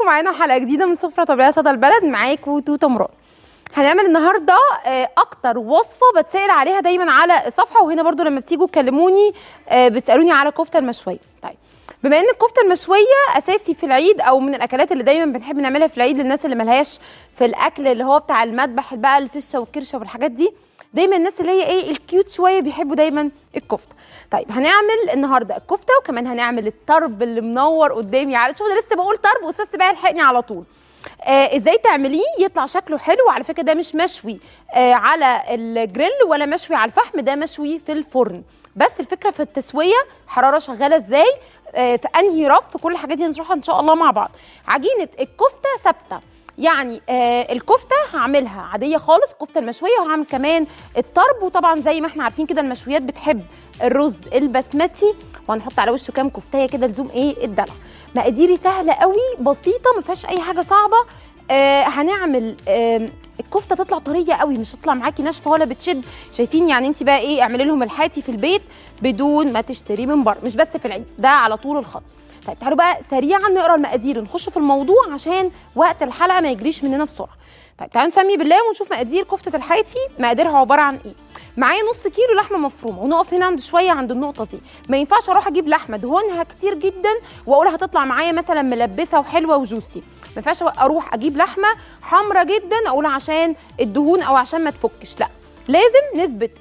معانا حلقه جديده من سفره طبيعيه صدى البلد معاكم توته مراد هنعمل النهارده آه، اكتر وصفه بتسال عليها دايما على الصفحه وهنا برضو لما بتيجوا تكلموني آه، بتسالوني على الكفته المشويه طيب بما ان الكفته المشويه اساسي في العيد او من الاكلات اللي دايما بنحب نعملها في العيد للناس اللي ملهاش في الاكل اللي هو بتاع المذبح بقى الفشه والكرشه والحاجات دي دايما الناس اللي هي ايه الكيوت شويه بيحبوا دايما الكفته طيب هنعمل النهارده الكفته وكمان هنعمل الطرب اللي منور قدامي على شوف انا لسه بقول طرب واستاذ سباع الحقني على طول آه ازاي تعمليه يطلع شكله حلو وعلى فكره ده مش مشوي آه على الجريل ولا مشوي على الفحم ده مشوي في الفرن بس الفكره في التسويه حراره شغاله ازاي آه في انهي رف كل الحاجات دي هنشرحها ان شاء الله مع بعض عجينه الكفته ثابته يعني آه الكفته هعملها عاديه خالص الكفته المشويه وهعمل كمان الطرب وطبعا زي ما احنا عارفين كده المشويات بتحب الرز البسمتي وهنحط على وشه كام كفتايه كده لزوم ايه الدلع مقاديري سهله قوي بسيطه ما فيهاش اي حاجه صعبه آه هنعمل آه الكفته تطلع طريه قوي مش هتطلع معاكي ناشفه ولا بتشد شايفين يعني انت بقى ايه اعملي لهم الحاتي في البيت بدون ما تشتريه من بره مش بس في العيد ده على طول الخط طيب تعالوا بقى سريعا نقرا المقادير ونخش في الموضوع عشان وقت الحلقه ما يجريش مننا بسرعه طيب تعالوا نسمي بالله ونشوف مقادير كفته الحياتي مقاديرها عباره عن ايه معايا نص كيلو لحمه مفرومه ونقف هنا عند شويه عند النقطه دي ما ينفعش اروح اجيب لحمه دهونها كتير جدا واقول هتطلع معايا مثلا ملبسه وحلوه وجوسي ما ينفعش اروح اجيب لحمه حمرا جدا اقول عشان الدهون او عشان ما تفكش لا لازم نسبه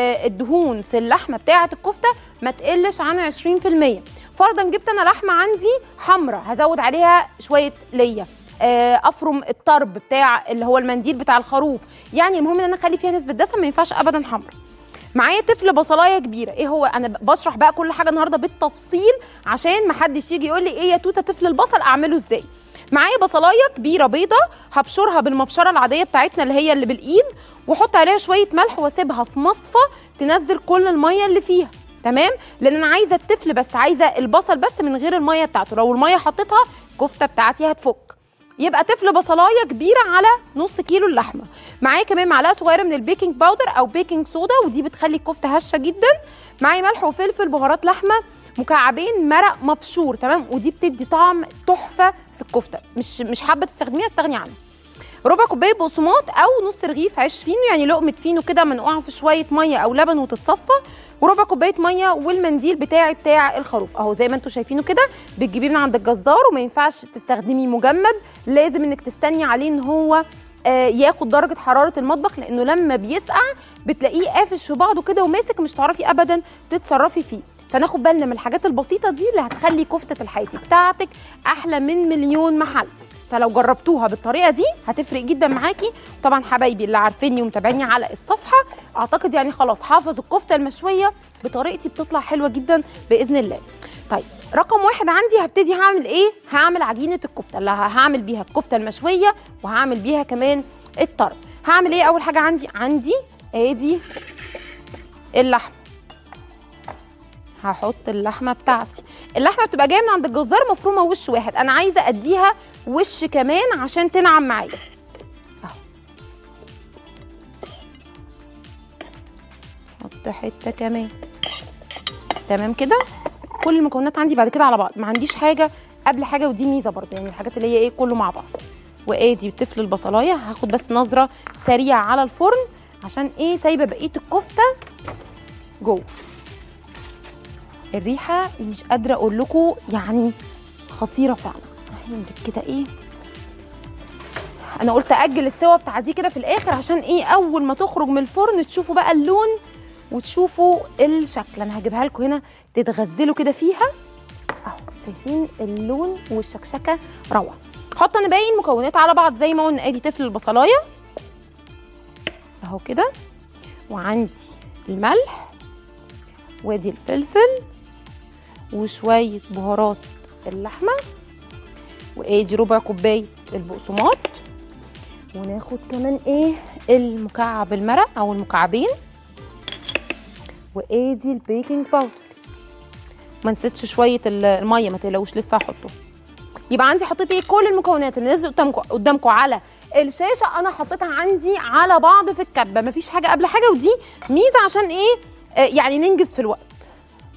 الدهون في اللحمه بتاعه الكفته ما تقلش عن 20% فرضا جبت انا لحمه عندي حمرا هزود عليها شويه ليا افرم الطرب بتاع اللي هو المنديل بتاع الخروف يعني المهم ان انا اخلي فيها نسبه دسم ما ينفعش ابدا حمرا معايا طفل بصلايه كبيره ايه هو انا بشرح بقى كل حاجه النهارده بالتفصيل عشان ما حدش يجي يقول لي ايه يا توته طفل البصل اعمله ازاي معايا بصلايه كبيره بيضه هبشرها بالمبشره العاديه بتاعتنا اللي هي اللي بالايد واحط عليها شويه ملح واسيبها في مصفى تنزل كل الميه اللي فيها تمام لان انا عايزه الطفل بس عايزه البصل بس من غير الميه بتاعته لو الميه حطيتها الكفته بتاعتي هتفك يبقى طفل بصلايه كبيره على نص كيلو اللحمه معايا كمان معلقه صغيره من البيكنج باودر او بيكنج صودا ودي بتخلي الكفته هشه جدا معايا ملح وفلفل بهارات لحمه مكعبين مرق مبشور تمام ودي بتدي طعم تحفه في الكفته مش مش حابه تستخدميها استغني عنها ربع كوبايه بقسماط او نص رغيف عيش فينو يعني لقمه فينو كده منقوعه في شويه ميه او لبن وتتصفى وربع كوبايه ميه والمنديل بتاعي بتاع الخروف اهو زي ما انتم شايفينه كده بتجيبيه من عند الجزار وما ينفعش تستخدميه مجمد لازم انك تستني عليه ان هو آه ياخد درجه حراره المطبخ لانه لما بيسقع بتلاقيه قافش في بعضه كده وماسك مش تعرفي ابدا تتصرفي فيه فناخد بالنا من الحاجات البسيطه دي اللي هتخلي كفته الحياتي بتاعتك احلى من مليون محل فلو جربتوها بالطريقه دي هتفرق جدا معاكي طبعا حبايبي اللي عارفيني ومتابعيني على الصفحه اعتقد يعني خلاص حافظوا الكفته المشويه بطريقتي بتطلع حلوه جدا باذن الله طيب رقم واحد عندي هبتدي هعمل ايه هعمل عجينه الكفته اللي هعمل بيها الكفته المشويه وهعمل بيها كمان الطرب هعمل ايه اول حاجه عندي عندي ادي اللحمه هحط اللحمه بتاعتي اللحمه بتبقى جايه من عند الجزار مفرومه وش واحد انا عايزه اديها وش كمان عشان تنعم معايا اهو احط حته كمان تمام كده كل المكونات عندي بعد كده على بعض ما عنديش حاجه قبل حاجه ودي ميزه برضه يعني الحاجات اللي هي ايه كله مع بعض وادي طفل البصلايه هاخد بس نظره سريعه على الفرن عشان ايه سايبه بقيه الكفته جوه الريحه مش قادره اقول لكم يعني خطيره فعلا هنجيب كده ايه انا قلت اجل السوا بتاع دي كده في الاخر عشان ايه اول ما تخرج من الفرن تشوفوا بقى اللون وتشوفوا الشكل انا هجيبها لكم هنا تتغزلوا كده فيها اهو شايفين اللون والشكشكه روعه حط انا باقي المكونات على بعض زي ما قلنا ادي طفل البصلايه اهو كده وعندي الملح وادي الفلفل وشويه بهارات اللحمه وادي ربع كوبايه البقسماط وناخد كمان ايه المكعب المرق او المكعبين وادي البيكنج باودر ما نسيتش شويه الميه ما تقلقوش لسه هحطه يبقى عندي حطيت ايه كل المكونات اللي نزلت قدامكم قدامكم على الشاشه انا حطيتها عندي على بعض في الكبه مفيش حاجه قبل حاجه ودي ميزه عشان ايه آه يعني ننجز في الوقت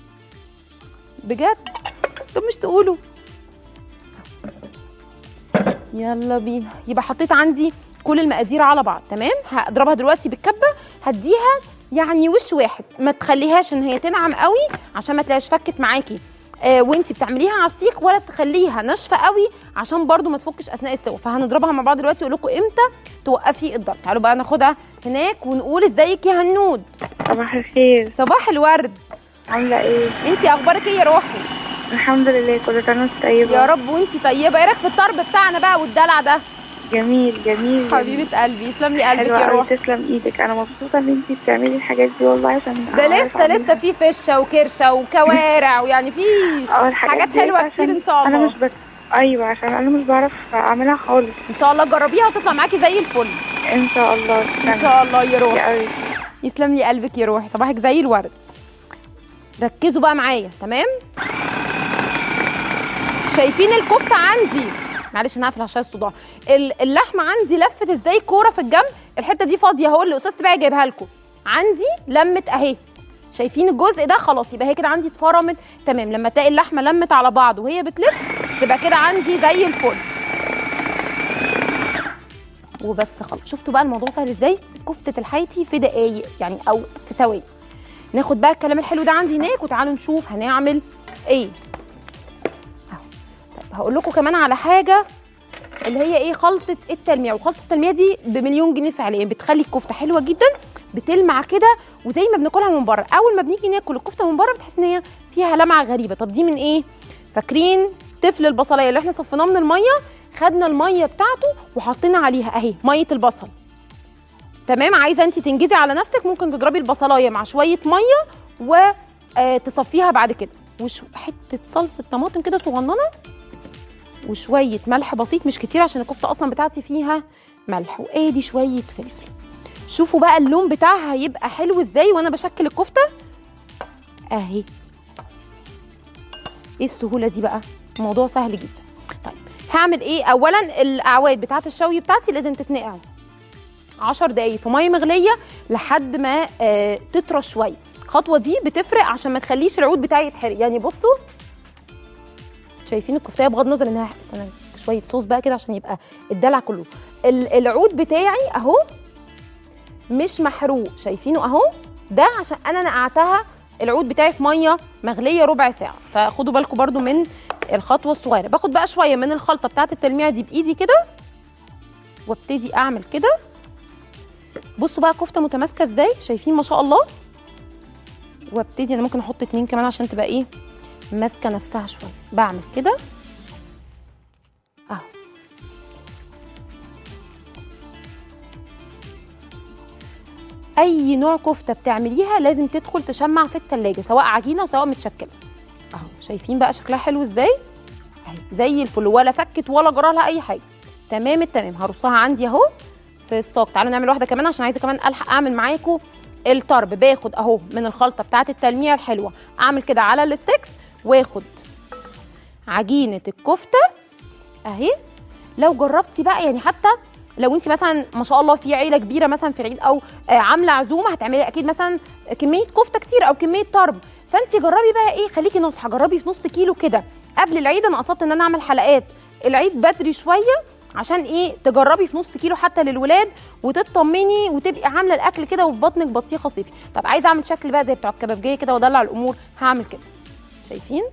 بجد طب مش تقولوا يلا بينا يبقى حطيت عندي كل المقادير على بعض تمام هضربها دلوقتي بالكبه هديها يعني وش واحد ما تخليهاش ان هي تنعم قوي عشان ما تلاقيش فكت معاكي آه وانتي بتعمليها على السيخ ولا تخليها ناشفه قوي عشان برضو ما تفكش اثناء السوا فهنضربها مع بعض دلوقتي اقول لكم امتى توقفي الضرب تعالوا بقى ناخدها هناك ونقول ازيك يا هنود صباح الخير صباح الورد عاملة ايه؟ انتي اخبارك ايه يا روحي الحمد لله كل سنة وانت طيبة يا رب وانتي طيبه ايه رايك في الطرب بتاعنا بقى والدلع ده جميل جميل حبيبه قلبي يسلم لي قلبك حلوة يا أوي روحي تسلم ايدك انا مبسوطة ان انت بتعملي الحاجات دي والله عشان ده أعرف لسه لسه أعملها. في فشه وكرشه وكوارع ويعني في اه الحاجات حاجات دي حلوه عشان كتير ان شاء انا الله مش بس ايوه عشان انا مش بعرف اعملها خالص ان شاء الله جربيها وتطلع معاكي زي الفل ان شاء الله ان شاء الله يا روحي قوي يسلم لي قلبك يا روحي صباحك زي الورد ركزوا بقى معايا تمام شايفين الكفته عندي معلش انا هقفل عشان الصداع ال- اللحمه عندي لفت ازاي كوره في الجنب الحته دي فاضيه اهو اللي استاذ بقى جايبها لكم عندي لمت اهي شايفين الجزء ده خلاص يبقى هي كده عندي اتفرمت تمام لما تلاقي اللحمه لمت على بعض وهي بتلف تبقى كده عندي زي الفل وبس خلاص شفتوا بقى الموضوع سهل ازاي كفته الحيتي في دقايق يعني او في ثواني ناخد بقى الكلام الحلو ده عندي هناك وتعالوا نشوف هنعمل ايه اهو طيب هقول لكم كمان على حاجه اللي هي ايه خلطه التلميع وخلطه التلميع دي بمليون جنيه فعليا بتخلي الكفته حلوه جدا بتلمع كده وزي ما بناكلها من بره اول ما بنيجي ناكل الكفته من بره بتحس ان هي فيها لمعه غريبه طب دي من ايه فاكرين تفل البصلايه اللي احنا صفيناه من الميه خدنا الميه بتاعته وحطينا عليها اهي ميه البصل تمام عايزه انت تنجزي على نفسك ممكن تضربي البصلايه مع شويه ميه وتصفيها بعد كده وش حته صلصه طماطم كده صغننه وشويه ملح بسيط مش كتير عشان الكفته اصلا بتاعتي فيها ملح وادي شويه فلفل شوفوا بقى اللون بتاعها هيبقى حلو ازاي وانا بشكل الكفته اهي ايه السهوله دي بقى الموضوع سهل جدا طيب هعمل ايه اولا الاعواد بتاعه الشوي بتاعتي لازم تتنقع 10 دقايق في ميه مغليه لحد ما آه تطرى شويه الخطوه دي بتفرق عشان ما تخليش العود بتاعي يتحرق يعني بصوا شايفين الكفتايه بغض النظر انها استنى شويه صوص بقى كده عشان يبقى الدلع كله ال- العود بتاعي اهو مش محروق شايفينه اهو ده عشان انا نقعتها العود بتاعي في ميه مغليه ربع ساعه فخدوا بالكم برضو من الخطوه الصغيره باخد بقى شويه من الخلطه بتاعه التلميع دي بايدي كده وابتدي اعمل كده بصوا بقى كفته متماسكه ازاي شايفين ما شاء الله وابتدي انا ممكن احط اتنين كمان عشان تبقى ايه ماسكه نفسها شويه بعمل كده اهو اي نوع كفته بتعمليها لازم تدخل تشمع في التلاجة سواء عجينه سواء متشكله اهو شايفين بقى شكلها حلو ازاي اهي زي الفل ولا فكت ولا جرى لها اي حاجه تمام التمام هرصها عندي اهو في الصاج تعالوا نعمل واحده كمان عشان عايزه كمان الحق اعمل معاكم الطرب باخد اهو من الخلطه بتاعه التلميع الحلوه اعمل كده على الستيكس واخد عجينه الكفته اهي لو جربتي بقى يعني حتى لو انت مثلا ما شاء الله في عيله كبيره مثلا في العيد او آه، عامله عزومه هتعملي اكيد مثلا كميه كفته كتير او كميه طرب فانت جربي بقى ايه خليكي نصحى جربي في نص كيلو كده قبل العيد انا قصدت ان انا اعمل حلقات العيد بدري شويه عشان ايه تجربي في نص كيلو حتى للولاد وتطمني وتبقي عامله الاكل كده وفي بطنك بطيخه صيفي طب عايزه اعمل شكل بقى زي بتوع الكبابجيه كده وادلع الامور هعمل كده شايفين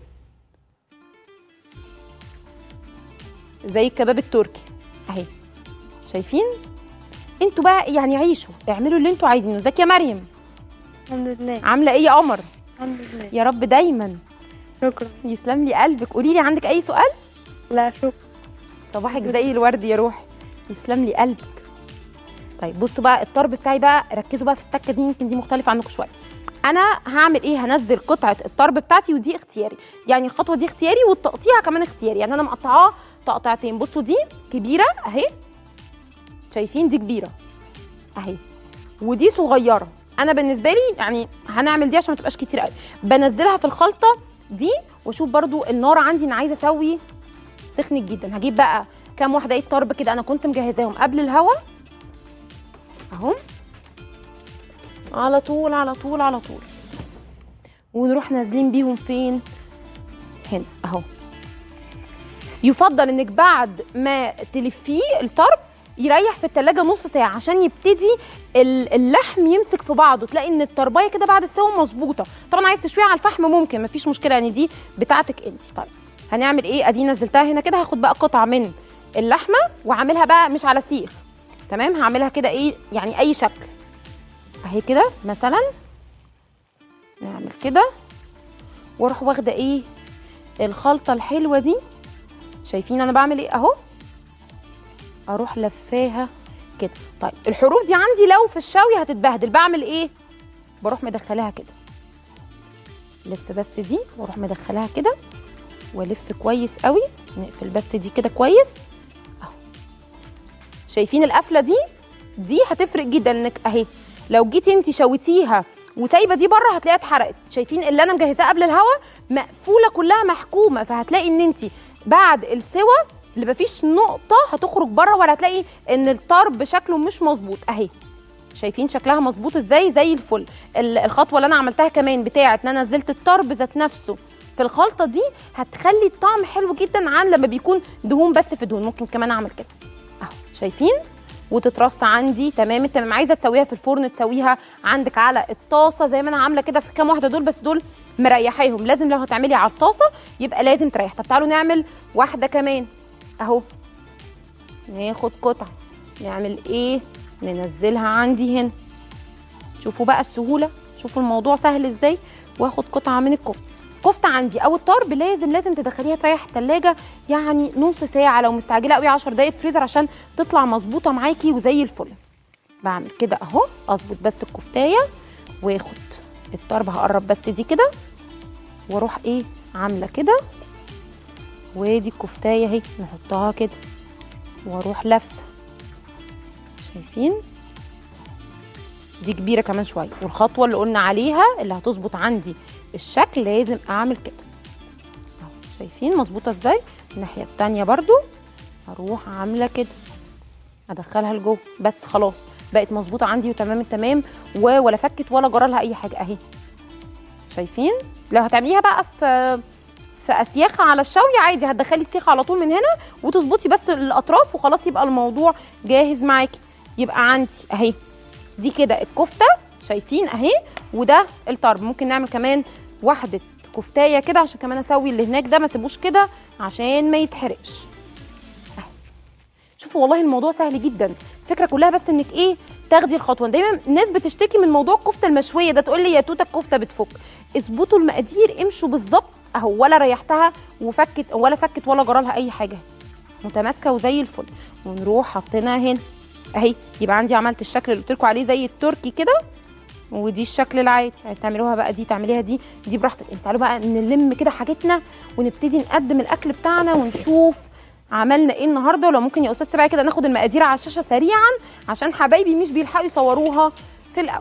زي الكباب التركي اهي شايفين انتوا بقى يعني عيشوا اعملوا اللي انتوا عايزينه ازيك يا مريم الحمد لله عامله ايه يا قمر الحمد لله يا رب دايما شكرا يسلم لي قلبك قولي لي عندك اي سؤال لا شكرا صباحك زي الورد يا روحي يسلم لي قلبك طيب بصوا بقى الطرب بتاعي بقى ركزوا بقى في التكه دي يمكن دي مختلفه عنكم شويه انا هعمل ايه هنزل قطعه الطرب بتاعتي ودي اختياري يعني الخطوه دي اختياري والتقطيع كمان اختياري يعني انا مقطعاه تقطعتين بصوا دي كبيره اهي شايفين دي كبيره اهي ودي صغيره انا بالنسبه لي يعني هنعمل دي عشان ما تبقاش كتير قوي بنزلها في الخلطه دي واشوف برضو النار عندي انا عايزه اسوي سخنت جدا هجيب بقى كام واحده ايه طرب كده انا كنت مجهزاهم قبل الهوا اهو على طول على طول على طول ونروح نازلين بيهم فين هنا اهو يفضل انك بعد ما تلفيه الطرب يريح في التلاجة نص ساعة عشان يبتدي ال- اللحم يمسك في بعضه تلاقي ان الطربايه كده بعد السوا مظبوطه طبعا عايز تشويها على الفحم ممكن مفيش مشكله يعني دي بتاعتك انت طيب هنعمل ايه ادي نزلتها هنا كده هاخد بقى قطعه من اللحمه واعملها بقى مش على سيخ تمام هعملها كده ايه يعني اي شكل اهي كده مثلا نعمل كده واروح واخده ايه الخلطه الحلوه دي شايفين انا بعمل ايه اهو اروح لفاها كده طيب الحروف دي عندي لو في الشوي هتتبهدل بعمل ايه بروح مدخلاها كده لف بس دي واروح مدخلاها كده والف كويس قوي نقفل بس دي كده كويس اهو شايفين القفله دي دي هتفرق جدا انك اهي لو جيتي انت شويتيها وسايبه دي بره هتلاقيها اتحرقت شايفين اللي انا مجهزاه قبل الهوا مقفوله كلها محكومه فهتلاقي ان انت بعد السوا اللي مفيش نقطه هتخرج بره ولا هتلاقي ان الطرب شكله مش مظبوط اهي شايفين شكلها مظبوط ازاي زي الفل ال- الخطوه اللي انا عملتها كمان بتاعه ان انا نزلت الطرب ذات نفسه في الخلطه دي هتخلي الطعم حلو جدا عن لما بيكون دهون بس في دهون ممكن كمان اعمل كده اهو شايفين وتترص عندي تمام التمام عايزه تسويها في الفرن تسويها عندك على الطاسه زي ما انا عامله كده في كام واحده دول بس دول مريحاهم لازم لو هتعملي على الطاسه يبقى لازم تريح طب تعالوا نعمل واحده كمان اهو ناخد قطعه نعمل ايه ننزلها عندي هنا شوفوا بقى السهوله شوفوا الموضوع سهل ازاي واخد قطعه من الكفته كفته عندي او الطرب لازم لازم تدخليها تريح التلاجة يعني نص ساعه لو مستعجله قوي 10 دقايق في فريزر عشان تطلع مظبوطه معاكي وزي الفل بعمل كده اهو اظبط بس الكفتايه واخد الطرب هقرب بس دي كده واروح ايه عامله كده وادي الكفتايه اهي نحطها كده واروح لفه شايفين دي كبيره كمان شويه والخطوه اللي قلنا عليها اللي هتظبط عندي الشكل لازم اعمل كده اهو شايفين مظبوطه ازاي الناحيه التانية برضو هروح عامله كده ادخلها لجوه بس خلاص بقت مظبوطه عندي وتمام التمام و- ولا فكت ولا جرى لها اي حاجه اهي شايفين لو هتعمليها بقى في في اسياخه على الشوي عادي هتدخلي السيخه على طول من هنا وتظبطي بس الاطراف وخلاص يبقى الموضوع جاهز معاكي يبقى عندي اهي دي كده الكفته شايفين اهي وده الطرب ممكن نعمل كمان واحده كفتايه كده عشان كمان اسوي اللي هناك ده ما اسيبوش كده عشان ما يتحرقش أهي. شوفوا والله الموضوع سهل جدا الفكره كلها بس انك ايه تاخدي الخطوه دايما الناس بتشتكي من موضوع الكفته المشويه ده تقول لي يا توته الكفته بتفك اظبطوا المقادير امشوا بالظبط اهو ولا ريحتها وفكت ولا فكت ولا جرى لها اي حاجه متماسكه وزي الفل ونروح حاطينها هنا اهي يبقى عندي عملت الشكل اللي قلت لكم عليه زي التركي كده ودي الشكل العادي عايز تعملوها بقى دي تعمليها دي دي براحتك انت تعالوا بقى نلم كده حاجتنا ونبتدي نقدم الاكل بتاعنا ونشوف عملنا ايه النهارده ولو ممكن يا استاذ تبعي كده ناخد المقادير على الشاشه سريعا عشان حبايبي مش بيلحقوا يصوروها في الاول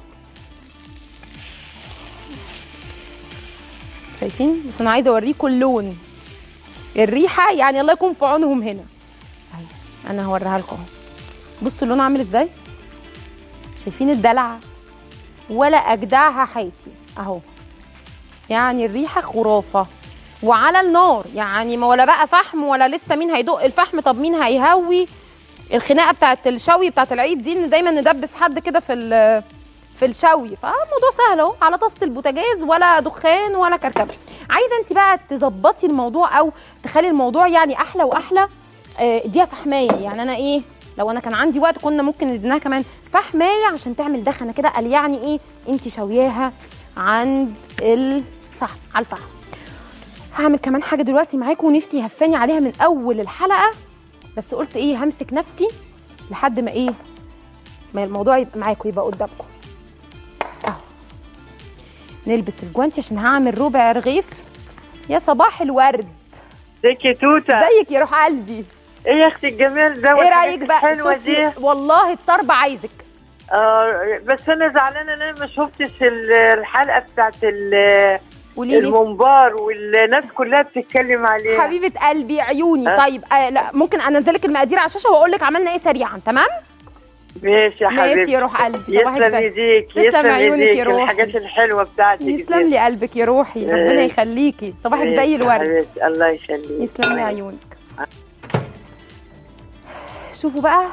شايفين بس انا عايزه اوريكم اللون الريحه يعني الله يكون في عونهم هنا اهي انا هوريها لكم اهو بصوا اللون عامل ازاي شايفين الدلع ولا اجدعها حياتي اهو يعني الريحه خرافه وعلى النار يعني ما ولا بقى فحم ولا لسه مين هيدق الفحم طب مين هيهوي الخناقه بتاعت الشوي بتاعت العيد دي ان دايما ندبس حد كده في ال- في الشوي فالموضوع سهل اهو على طاسه البوتاجاز ولا دخان ولا كركبه عايزه انت بقى تظبطي الموضوع او تخلي الموضوع يعني احلى واحلى آه، اديها فحمايه يعني انا ايه لو انا كان عندي وقت كنا ممكن نديناها كمان فحمايه عشان تعمل دخنه كده قال يعني ايه انت شوياها عند الفحم على الفحم هعمل كمان حاجه دلوقتي معاكم ونفسي هفاني عليها من اول الحلقه بس قلت ايه همسك نفسي لحد ما ايه ما الموضوع يبقى معاكم يبقى قدامكم اهو نلبس الجوانتي عشان هعمل ربع رغيف يا صباح الورد ازيك يا توته ازيك يا روح قلبي ايه يا اختي الجمال ده ايه والحاجات رايك بقى الحلوه دي شفتي والله الطرب عايزك آه بس انا زعلانه ان انا ما شفتش ال- الحلقه بتاعت ال- قولي لي المنبار والناس كلها بتتكلم عليها حبيبه قلبي عيوني أه. طيب آه لا ممكن انزل لك المقادير على الشاشه واقول لك عملنا ايه سريعا تمام ماشي يا حبيبتي ماشي يا روح قلبي صباح يسلم الفل ايديك تسلم يسلم عيونك يا ايديك روحي. الحاجات الحلوه بتاعتك يسلم دي. لي قلبك يا روحي ربنا ماشي. يخليكي صباحك ماشي زي يا الورد حبيبتي، الله يخليك يسلم لي عيونك شوفوا بقى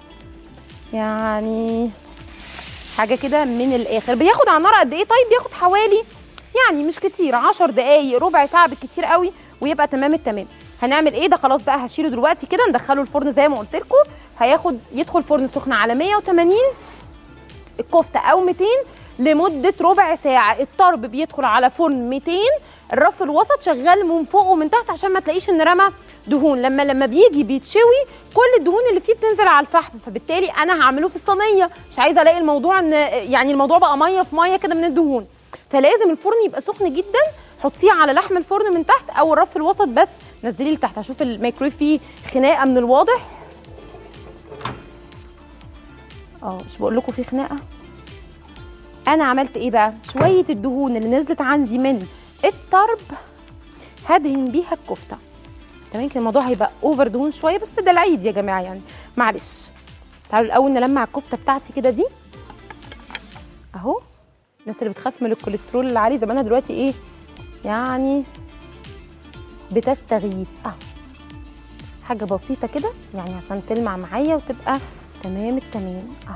يعني حاجه كده من الاخر بياخد على النار قد ايه طيب بياخد حوالي يعني مش كتير 10 دقايق ربع ساعه بالكتير قوي ويبقى تمام التمام هنعمل ايه ده خلاص بقى هشيله دلوقتي كده ندخله الفرن زي ما قلت لكم هياخد يدخل فرن سخن على 180 الكفته او 200 لمده ربع ساعه الطرب بيدخل على فرن 200 الرف الوسط شغال من فوق ومن تحت عشان ما تلاقيش ان رمى دهون لما لما بيجي بيتشوي كل الدهون اللي فيه بتنزل على الفحم فبالتالي انا هعمله في الصينيه مش عايزه الاقي الموضوع ان يعني الموضوع بقى ميه في ميه كده من الدهون فلازم الفرن يبقى سخن جدا حطيه على لحم الفرن من تحت او الرف الوسط بس نزليه لتحت هشوف الميكرويف فيه خناقه من الواضح اه مش بقول لكم في خناقه انا عملت ايه بقى شويه الدهون اللي نزلت عندي من الطرب هدهن بيها الكفته تمام كده الموضوع هيبقى اوفر دهون شويه بس ده العيد يا جماعه يعني معلش تعالوا الاول نلمع الكفته بتاعتي كده دي اهو الناس اللي بتخاف من الكوليسترول اللي عالي زمانها دلوقتي ايه يعني بتستغيث اه حاجه بسيطه كده يعني عشان تلمع معايا وتبقى تمام التمام اهو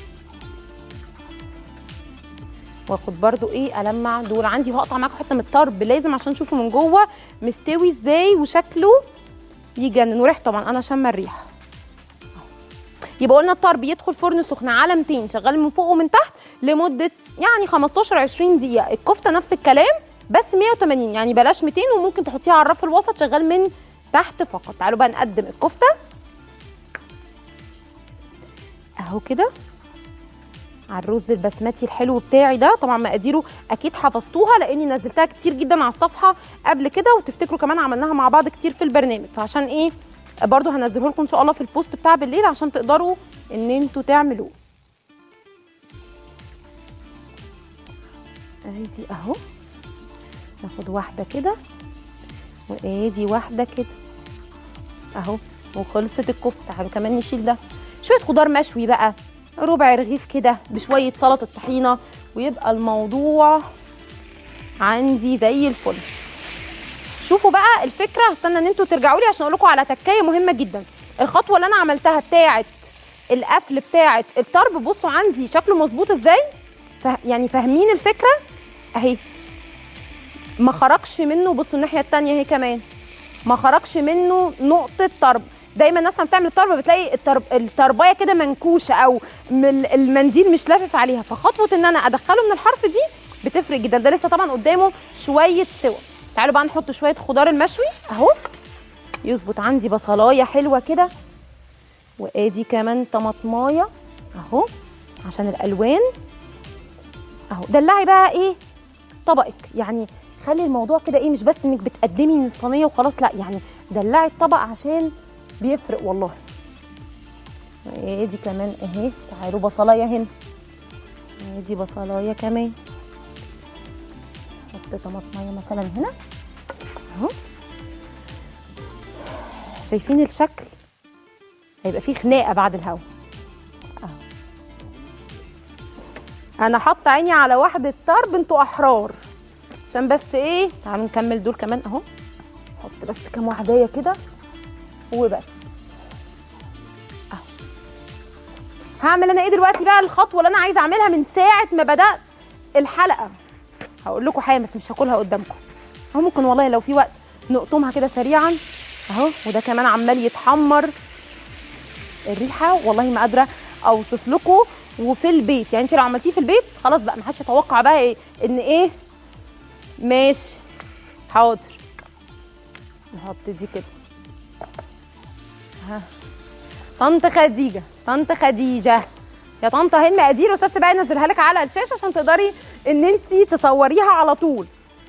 واخد برضو ايه المع دول عندي وهقطع معاكم حته من الطرب لازم عشان تشوفوا من جوه مستوي ازاي وشكله يجنن وريحته طبعا انا شامه الريحه يبقى قلنا الطرب يدخل فرن سخن على 200 شغال من فوق ومن تحت لمده يعني 15 20 دقيقه الكفته نفس الكلام بس 180 يعني بلاش 200 وممكن تحطيها على الرف الوسط شغال من تحت فقط تعالوا بقى نقدم الكفته اهو كده على الرز البسمتي الحلو بتاعي ده طبعا مقاديره اكيد حفظتوها لاني نزلتها كتير جدا على الصفحه قبل كده وتفتكروا كمان عملناها مع بعض كتير في البرنامج فعشان ايه برضو هنزله لكم ان شاء الله في البوست بتاع بالليل عشان تقدروا ان انتوا تعملوه ادي اهو ناخد واحده كده وادي واحده كده اهو وخلصت الكفته تعالوا كمان نشيل ده شويه خضار مشوي بقى ربع رغيف كده بشويه سلطه طحينه ويبقى الموضوع عندي زي الفل شوفوا بقى الفكره هستنى ان انتوا ترجعوا لي عشان اقول لكم على تكايه مهمه جدا الخطوه اللي انا عملتها بتاعه القفل بتاعه الطرب بصوا عندي شكله مظبوط ازاي فه... يعني فاهمين الفكره اهي ما خرجش منه بصوا الناحيه التانية اهي كمان ما خرجش منه نقطه طرب دايما الناس لما بتعمل الطرب بتلاقي الطرب الطربايه كده منكوشه او من المنديل مش لافف عليها فخطوه ان انا ادخله من الحرف دي بتفرق جدا ده لسه طبعا قدامه شويه سوا تعالوا بقى نحط شويه خضار المشوي اهو يظبط عندي بصلايه حلوه كده وادي كمان طماطمايه اهو عشان الالوان اهو دلعي بقى ايه طبقك يعني خلي الموضوع كده ايه مش بس انك بتقدمي من الصينيه وخلاص لا يعني دلعي الطبق عشان بيفرق والله ادي كمان اهي تعالوا بصلايه هنا ادي بصلايه كمان حط طماطمايه مثلا هنا اهو شايفين الشكل هيبقى فيه خناقه بعد الهوا اهو انا حاطه عيني على واحده طرب انتوا احرار عشان بس ايه تعالوا نكمل دول كمان اهو حط بس كام واحدايه كده وبس اهو هعمل انا ايه دلوقتي بقى الخطوه اللي انا عايزه اعملها من ساعه ما بدات الحلقه هقول لكم حاجه بس مش هاكلها قدامكم او ممكن والله لو في وقت نقطمها كده سريعا اهو وده كمان عمال يتحمر الريحه والله ما قادره اوصف لكم وفي البيت يعني انت لو عملتيه في البيت خلاص بقى ما حدش يتوقع بقى إيه ان ايه ماشي حاضر نحط دي كده ها طنط خديجه طنط خديجه يا طنط اهي المقادير واستاذ بقى ينزلها لك على الشاشه عشان تقدري ان انت تصوريها على طول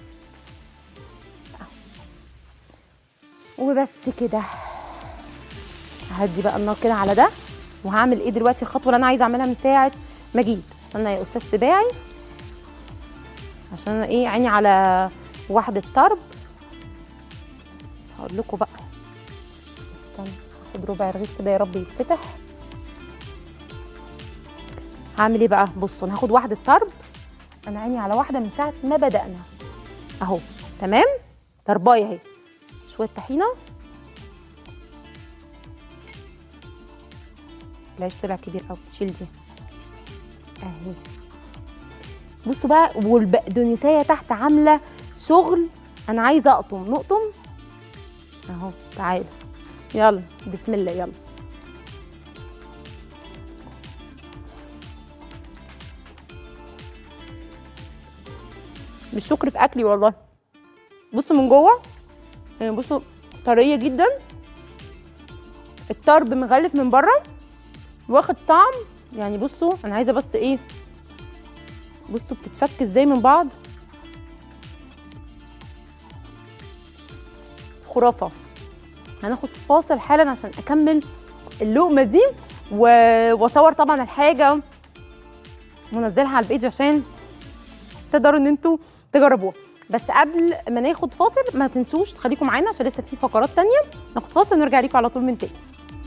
وبس كده هدي بقى النار كده على ده وهعمل ايه دلوقتي الخطوه اللي انا عايزه اعملها من ساعه ما جيت استنى يا استاذ سباعي عشان انا ايه عيني على واحده طرب هقول لكم بقى استنى هاخد ربع رغيف كده يا رب يتفتح هعمل ايه بقى بصوا انا هاخد واحده طرب انا عيني على واحده من ساعه ما بدانا اهو تمام طربايه اهي شويه طحينه العيش طلع كبير قوي شيل دي اهي بصوا بقى والبقدونسيه تحت عامله شغل انا عايزه اقطم نقطم اهو تعالوا يلا بسم الله يلا بالشكر في اكلي والله بصوا من جوه يعني بصوا طريه جدا الطرب مغلف من بره واخد طعم يعني بصوا انا عايزه بس ايه بصوا بتتفك ازاي من بعض خرافه هناخد فاصل حالا عشان اكمل اللقمه دي و- واصور طبعا الحاجه ونزلها على البيج عشان تقدروا ان انتوا تجربوها بس قبل ما ناخد فاصل ما تنسوش تخليكم معانا عشان لسه في فقرات تانية ناخد فاصل ونرجع لكم على طول من تاني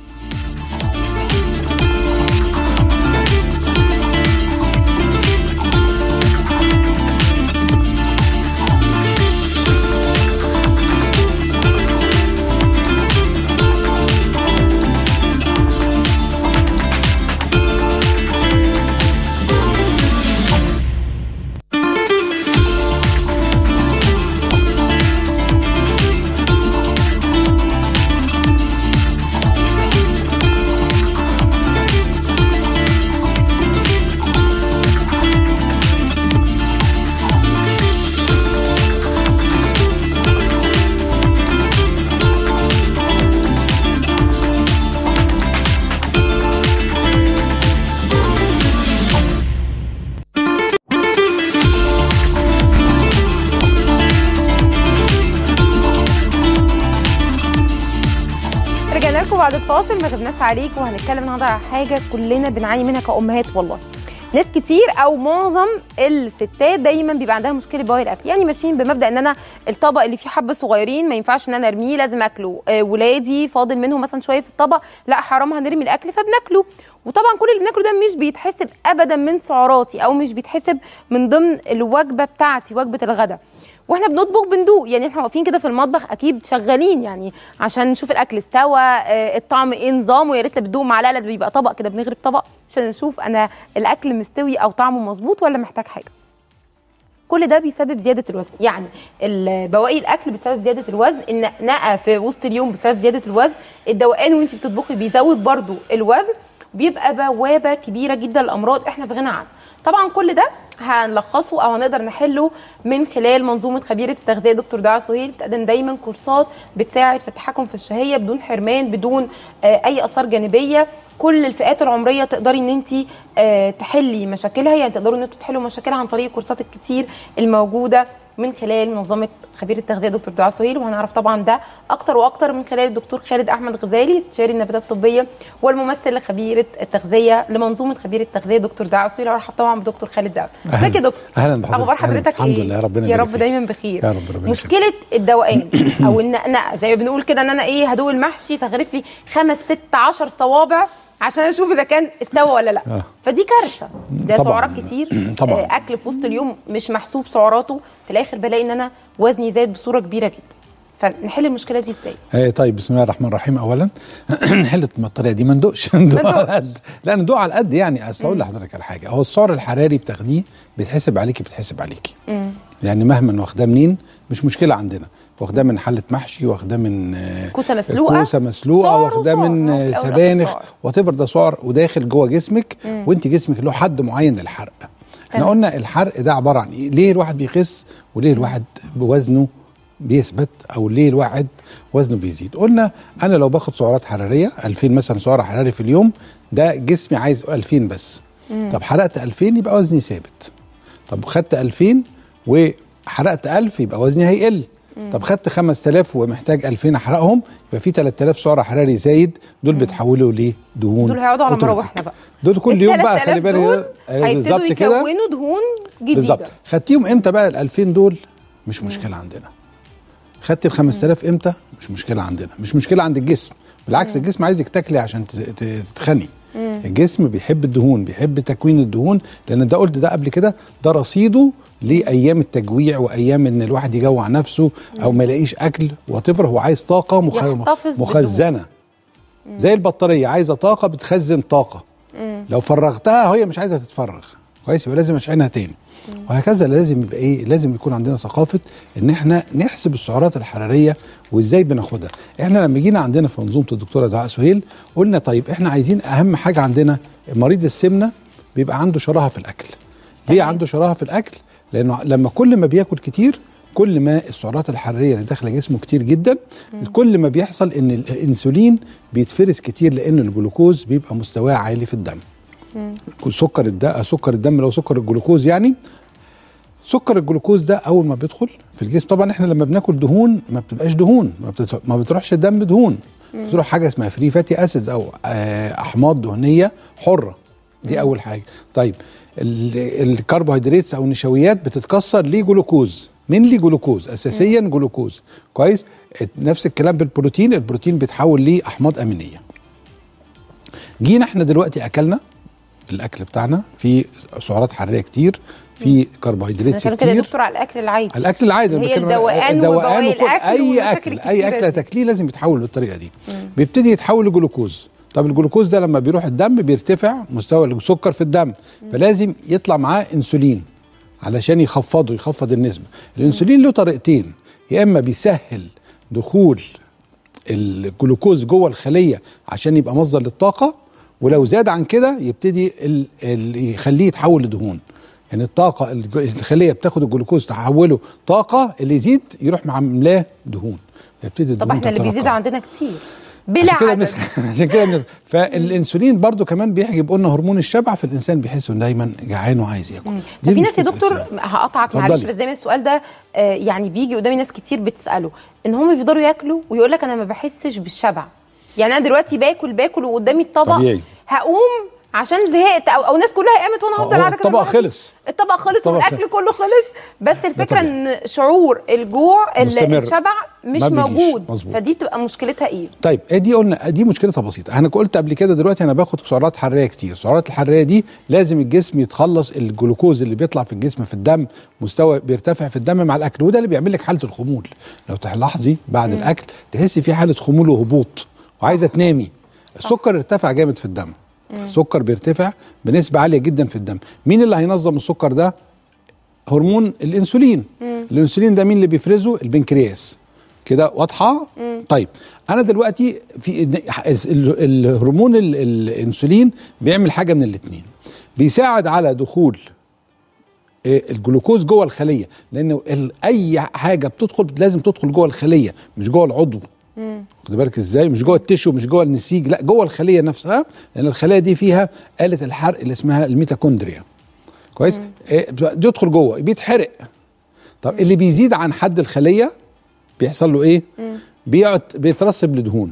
رجعنا لكم بعد الفاصل ما غبناش عليكم وهنتكلم النهارده على حاجه كلنا بنعاني منها كامهات والله ناس كتير او معظم الستات دايما بيبقى عندها مشكله بواقي الاكل يعني ماشيين بمبدا ان انا الطبق اللي فيه حبه صغيرين ما ينفعش ان انا ارميه لازم اكله آه ولادي فاضل منهم مثلا شويه في الطبق لا حرام هنرمي الاكل فبناكله وطبعا كل اللي بناكله ده مش بيتحسب ابدا من سعراتي او مش بيتحسب من ضمن الوجبه بتاعتي وجبه الغداء واحنا بنطبخ بندوق يعني احنا واقفين كده في المطبخ اكيد شغالين يعني عشان نشوف الاكل استوى آه، الطعم ايه نظامه يا ريت بتدوق معلقه لا ده بيبقى طبق كده بنغرف طبق عشان نشوف انا الاكل مستوي او طعمه مظبوط ولا محتاج حاجه كل ده بيسبب زياده الوزن يعني ال- بواقي الاكل بتسبب زياده الوزن النقنقه في وسط اليوم بسبب زياده الوزن الدوقان وانت بتطبخي بيزود برضو الوزن بيبقى بوابه كبيره جدا للامراض احنا في غنى عنها طبعا كل ده هنلخصه او هنقدر نحله من خلال منظومه خبيره التغذيه دكتور دعاء سهيل بتقدم دايما كورسات بتساعد في التحكم في الشهيه بدون حرمان بدون آه، اي اثار جانبيه كل الفئات العمريه تقدري ان انت آه، تحلي مشاكلها يعني تقدروا ان انتوا تحلوا مشاكلها عن طريق الكورسات الكتير الموجوده من خلال منظمه خبير التغذيه دكتور دعاء سهيل وهنعرف طبعا ده اكتر واكتر من خلال الدكتور خالد احمد غزالي استشاري النباتات الطبيه والممثل لخبيره التغذيه لمنظومه خبير التغذيه دكتور دعاء سهيل ارحب طبعا بدكتور خالد دعاء ازيك يا دكتور اهلا بحضرتك اخبار أهلاً. حضرتك الحمد ايه لله ربنا يا يبارك رب فيك. دايما بخير يا رب ربنا مشكله الدوقان او النقنقه زي ما بنقول كده ان انا ايه هدوق المحشي فغرف لي خمس ست عشر صوابع عشان اشوف اذا كان استوى ولا لا آه. فدي كارثه ده طبعاً. سعرات كتير طبعاً. آه، اكل في وسط اليوم مش محسوب سعراته في الاخر بلاقي ان انا وزني زاد بصوره كبيره جدا فنحل المشكله دي ازاي آه طيب بسم الله الرحمن الرحيم اولا نحل الطريقه دي ما ندوقش ندوق ما على ندوقش. قد لا ندوق على قد يعني اصل اقول لحضرتك على حاجه هو السعر الحراري بتاخديه بيتحسب عليكي بيتحسب عليكي يعني مهما واخداه منين مش مشكله عندنا واخداه من حله محشي واخداه من آه، كوسه مسلوقه كوسه مسلوقه سعر واخداه وسعر. من هو في آه، الأول سبانخ والآخر وتفر ده سعر وداخل جوه جسمك وانت جسمك له حد معين للحرق احنا تمام. قلنا الحرق ده عباره عن ايه ليه الواحد بيخس وليه الواحد بوزنه بيثبت او ليه الواحد وزنه بيزيد قلنا انا لو باخد سعرات حراريه 2000 مثلا سعر حراري في اليوم ده جسمي عايز 2000 بس طب حرقت 2000 يبقى وزني ثابت طب خدت 2000 وحرقت 1000 يبقى وزني هيقل طب خدت 5000 ومحتاج 2000 احرقهم يبقى في 3000 سعر حراري زايد دول بيتحولوا لدهون دول هيقعدوا على أوتوماتيك. مراوحنا بقى دول كل يوم بقى خلي 3000 دول بالك آه، هيبتدوا بالظبط كده يكونوا دهون جديده بالظبط خدتيهم امتى بقى ال 2000 دول مش مشكله عندنا خدت ال 5000 امتى مش مشكله عندنا مش مشكله عند الجسم بالعكس الجسم عايزك تاكلي عشان ت- ت- تتخني الجسم بيحب الدهون بيحب تكوين الدهون لان ده قلت ده قبل كده ده رصيده لايام التجويع وايام ان الواحد يجوع نفسه او ما يلاقيش اكل وتفر هو عايز طاقه مخ... يحتفظ مخزنه زي البطاريه عايزه طاقه بتخزن طاقه لو فرغتها هي مش عايزه تتفرغ كويس يبقى لازم اشحنها تاني وهكذا لازم يبقى ايه لازم يكون عندنا ثقافه ان احنا نحسب السعرات الحراريه وازاي بناخدها احنا لما جينا عندنا في منظومه الدكتوره دعاء سهيل قلنا طيب احنا عايزين اهم حاجه عندنا مريض السمنه بيبقى عنده شراهه في الاكل ليه عنده شراهه في الاكل لانه لما كل ما بياكل كتير كل ما السعرات الحراريه اللي داخله جسمه كتير جدا كل ما بيحصل ان الانسولين بيتفرز كتير لان الجلوكوز بيبقى مستواه عالي في الدم سكر الدم سكر الدم لو سكر الجلوكوز يعني سكر الجلوكوز ده اول ما بيدخل في الجسم طبعا احنا لما بناكل دهون ما بتبقاش دهون ما, بتت... ما بتروحش الدم دهون بتروح حاجه اسمها فري فاتي اسيدز او آه احماض دهنيه حره دي اول حاجه طيب ال- الكربوهيدرات او النشويات بتتكسر لجلوكوز من لي جلوكوز اساسيا جلوكوز كويس نفس الكلام بالبروتين البروتين بيتحول لاحماض امينيه جينا احنا دلوقتي اكلنا الاكل بتاعنا فيه سعرات حراريه كتير في كربوهيدرات انا كده يا كتير دكتور على الاكل العادي الاكل العادي أنا هي بتكلم- الدوقان الدوقان وبواقي وكل- الأكل اي والمشاكل اكل الكتيرة اي اكل دي. تاكليه لازم يتحول بالطريقه دي بيبتدي يتحول لجلوكوز طب الجلوكوز ده لما بيروح الدم بيرتفع مستوى السكر في الدم فلازم يطلع معاه انسولين علشان يخفضه يخفض النسبه الانسولين له طريقتين يا اما بيسهل دخول الجلوكوز جوه الخليه عشان يبقى مصدر للطاقه ولو زاد عن كده يبتدي ال ال يخليه يتحول لدهون يعني الطاقه الج- الخليه بتاخد الجلوكوز تحوله طاقه اللي يزيد يروح معاملاه دهون يبتدي طب الدهون احنا اللي بيزيد تتراكم. عندنا كتير بلا عشان كده عدد بنس... عشان كده بنس... فالانسولين برضو كمان بيحجب قلنا هرمون الشبع فالانسان بيحس انه دايما جعان وعايز ياكل طب في ناس يا المشكلة دكتور الأساسية. هقطعك اتفضلي. معلش بس دايما السؤال ده آه، يعني بيجي قدامي ناس كتير بتساله ان هم بيفضلوا ياكلوا ويقول لك انا ما بحسش بالشبع يعني انا دلوقتي باكل باكل وقدامي الطبق طبيعي. هقوم عشان زهقت او او الناس كلها قامت وانا هفضل هو قاعده كده الطبق لوحدي. خلص. الطبق خلص الطبق والاكل خلص. كله خلص بس الفكره طبيعي. ان شعور الجوع ال- مستمر. الشبع مش ما بيجيش. موجود مظبوط. فدي بتبقى مشكلتها ايه طيب إيه دي قلنا دي مشكلتها بسيطه انا قلت قبل كده دلوقتي انا باخد سعرات حراريه كتير السعرات الحراريه دي لازم الجسم يتخلص الجلوكوز اللي بيطلع في الجسم في الدم مستوى بيرتفع في الدم مع الاكل وده اللي بيعمل لك حاله الخمول لو تلاحظي بعد الاكل تحسي في حاله خمول وهبوط وعايزه تنامي السكر ارتفع جامد في الدم السكر بيرتفع بنسبه عاليه جدا في الدم مين اللي هينظم السكر ده هرمون الانسولين الانسولين ده مين اللي بيفرزه البنكرياس كده واضحه طيب انا دلوقتي في ال- ال- الهرمون ال- الانسولين بيعمل حاجه من الاثنين بيساعد على دخول آه، الجلوكوز جوه الخليه لانه ال- اي حاجه بتدخل لازم تدخل جوه الخليه مش جوه العضو خد بالك ازاي مش جوه التشو مش جوه النسيج لا جوه الخليه نفسها لان الخليه دي فيها آلة الحرق اللي اسمها الميتوكوندريا كويس آه، بيدخل جوه بيتحرق طب اللي بيزيد عن حد الخليه بيحصل له ايه بيقعد بيترسب لدهون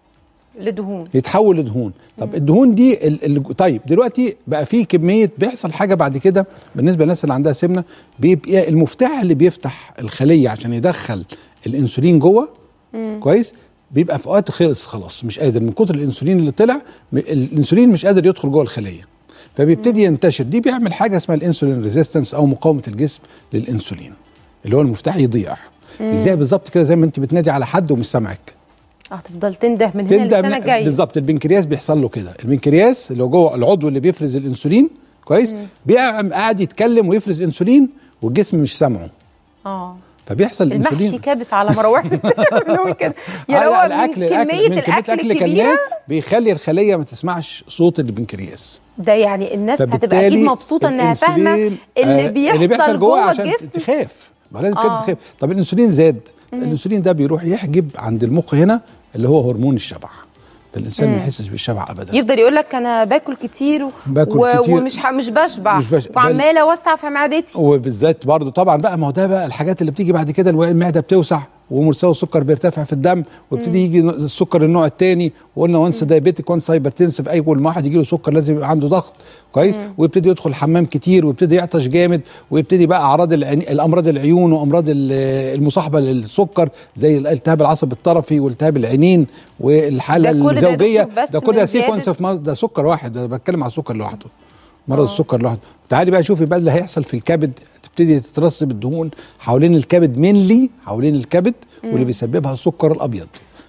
لدهون يتحول لدهون طب الدهون دي ال ال طيب دلوقتي بقى في كميه بيحصل حاجه بعد كده بالنسبه للناس اللي عندها سمنه بيبقى المفتاح اللي بيفتح الخليه عشان يدخل الانسولين جوه كويس بيبقى في وقت خلص خلاص مش قادر من كتر الانسولين اللي طلع م- الانسولين مش قادر يدخل جوه الخليه فبيبتدي ينتشر دي بيعمل حاجه اسمها الانسولين ريزيستنس او مقاومه الجسم للانسولين اللي هو المفتاح يضيع ازاي بالظبط كده زي ما انت بتنادي على حد ومش سامعك هتفضل تنده من هنا تبدا للسنه من- الجايه بالظبط البنكرياس بيحصل له كده البنكرياس اللي هو جوه العضو اللي بيفرز الانسولين كويس بيقعد قاعد يتكلم ويفرز انسولين والجسم مش سامعه اه فبيحصل المحشي انسولين كابس على مراوح بنقول كده آه يعني لا، هو الاكل من الاكل كميه من كميه الاكل الاكل اللي الكبيره كلناه بيخلي الخليه ما تسمعش صوت البنكرياس ده يعني الناس هتبقى فبالتالي اكيد مبسوطه انها فاهمه الأنسولين، اللي آه، بيحصل جوه عشان الجسم تخاف ما لازم كده آه. تخاف طب الانسولين زاد الانسولين ده بيروح يحجب عند المخ هنا اللي هو هرمون الشبع فالانسان ما يحسش بالشبع ابدا يفضل يقول لك انا باكل كتير و... باكل و... كتير. ومش ح... مش بشبع مش بش- وعماله اوسع في معدتي وبالذات برضه طبعا بقى ما هو ده بقى الحاجات اللي بتيجي بعد كده الو- المعده بتوسع ومستوى السكر بيرتفع في الدم ويبتدي يجي ن- السكر النوع الثاني وقلنا وانس دايبيتك وانس هايبرتنسف اول ما واحد يجي له سكر لازم يبقى عنده ضغط كويس ويبتدي يدخل الحمام كتير ويبتدي يعطش جامد ويبتدي بقى اعراض العين الامراض العيون وامراض ال- المصاحبه للسكر زي الالتهاب العصب الطرفي والتهاب العينين والحاله ده كل ده يا الزوجيه دكتور بس ده كل ده من سيكونس زيادة- في مرض- ده سكر واحد ده بتكلم على السكر لوحده مرض السكر لوحده تعالي بقى شوفي بقى اللي هيحصل في الكبد تبتدي تترسب الدهون حوالين الكبد مينلي حوالين الكبد واللي بيسببها السكر الابيض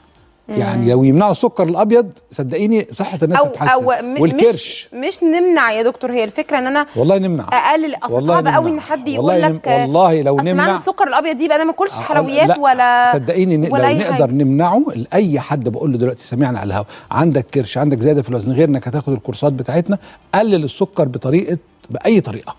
يعني لو يمنعوا السكر الابيض صدقيني صحه الناس او تتحسن او م- والكرش مش, مش نمنع يا دكتور هي الفكره ان انا والله نمنع اقلل اصل والله صعب نمنع. قوي ان حد والله يقول نم- لك والله لو أصل معنى نمنع السكر الابيض دي يبقى انا ما اكلش آه، حلويات لا، ولا صدقيني ن- ولا لو أي نقدر حاجة. نمنعه لاي حد بقول له دلوقتي سمعنا على الهوا عندك كرش عندك زياده في الوزن غير انك هتاخد الكورسات بتاعتنا قلل السكر بطريقه باي طريقه